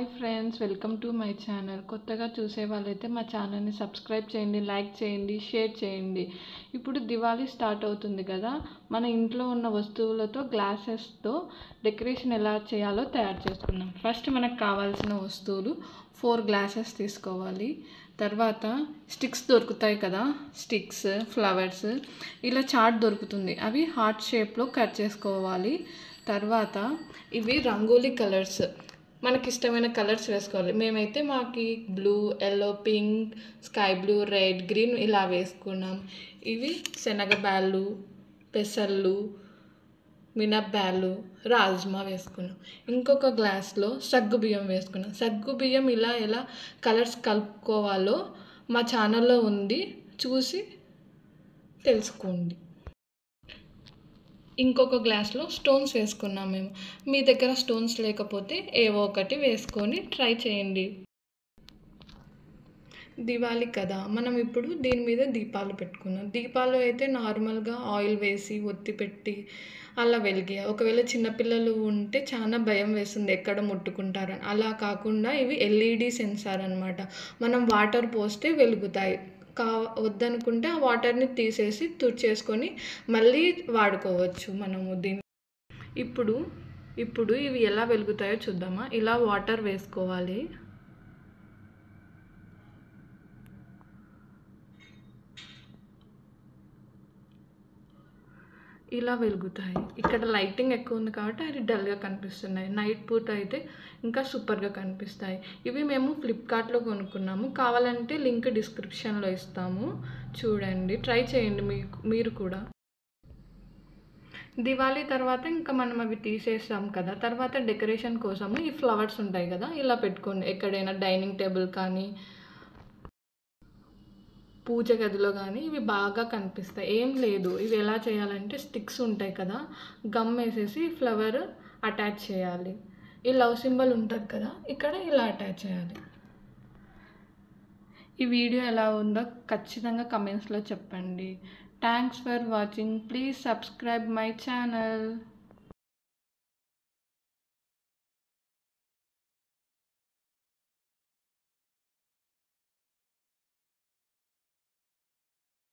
hi friends welcome to my channel కొత్తగా చూసే వాళ్ళైతే మా ఛానల్ని సబ్స్క్రైబ్ చేయండి లైక్ చేయండి షేర్ చేయండి ఇప్పుడు దివాళీ స్టార్ట్ అవుతుంది కదా మన ఇంట్లో ఉన్న వస్తువులతో గ్లాసెస్తో డెకరేషన్ ఎలా చేయాలో తయారు చేసుకుందాం ఫస్ట్ మనకు కావాల్సిన వస్తువులు ఫోర్ గ్లాసెస్ తీసుకోవాలి తర్వాత స్టిక్స్ దొరుకుతాయి కదా స్టిక్స్ ఫ్లవర్స్ ఇలా చార్ట్ దొరుకుతుంది అవి హార్ట్ షేప్లో కట్ చేసుకోవాలి తర్వాత ఇవి రంగోలీ కలర్స్ మనకి ఇష్టమైన కలర్స్ వేసుకోవాలి మేమైతే మాకు blue yellow pink sky blue red green ఇలా వేసుకున్నాం ఇవి శనగబ్యాళ్ళు పెసళ్ళు మినప్పాలు రాజ్మా వేసుకున్నాం ఇంకొక గ్లాస్లో సగ్గు బియ్యం వేసుకున్నాం సగ్గు బియ్యం ఇలా ఎలా కలర్స్ కలుపుకోవాలో మా ఛానల్లో ఉంది చూసి తెలుసుకోండి ఇంకొక గ్లాస్లో స్టోన్స్ వేసుకున్నాం మేము మీ దగ్గర స్టోన్స్ లేకపోతే ఏవో ఒకటి వేసుకొని ట్రై చేయండి దివాళీ కదా మనం ఇప్పుడు దీని మీద దీపాలు పెట్టుకున్నాం దీపాలు అయితే నార్మల్గా ఆయిల్ వేసి ఒత్తి పెట్టి అలా వెలిగాయి ఒకవేళ చిన్నపిల్లలు ఉంటే చాలా భయం వేస్తుంది ఎక్కడ ముట్టుకుంటారని అలా కాకుండా ఇవి ఎల్ఈడి సెన్సార్ అనమాట మనం వాటర్ పోస్తే వెలుగుతాయి కా వద్దనుకుంటే ఆ వాటర్ని తీసేసి తుడిచేసుకొని మళ్ళీ వాడుకోవచ్చు మనము దీన్ని ఇప్పుడు ఇప్పుడు ఇవి ఎలా వెలుగుతాయో చూద్దామా ఇలా వాటర్ వేసుకోవాలి ఇలా వెలుగుతాయి ఇక్కడ లైటింగ్ ఎక్కువ ఉంది కాబట్టి అది డల్గా కనిపిస్తున్నాయి నైట్ పూట అయితే ఇంకా సూపర్గా కనిపిస్తాయి ఇవి మేము ఫ్లిప్కార్ట్లో కొనుక్కున్నాము కావాలంటే లింక్ డిస్క్రిప్షన్లో ఇస్తాము చూడండి ట్రై చేయండి మీకు మీరు కూడా దివాళీ తర్వాత ఇంకా మనం అవి తీసేస్తాం కదా తర్వాత డెకరేషన్ కోసము ఈ ఫ్లవర్స్ ఉంటాయి కదా ఇలా పెట్టుకోండి ఎక్కడైనా డైనింగ్ టేబుల్ కానీ పూజ గదిలో కానీ ఇవి బాగా కనిపిస్తాయి ఏం లేదు ఇవి ఎలా చేయాలంటే స్టిక్స్ ఉంటాయి కదా గమ్ వేసేసి ఫ్లవర్ అటాచ్ చేయాలి ఈ లవ్ సింబల్ ఉంటుంది కదా ఇక్కడ ఇలా అటాచ్ చేయాలి ఈ వీడియో ఎలా ఉందో ఖచ్చితంగా కమెంట్స్లో చెప్పండి thanks for watching please subscribe my channel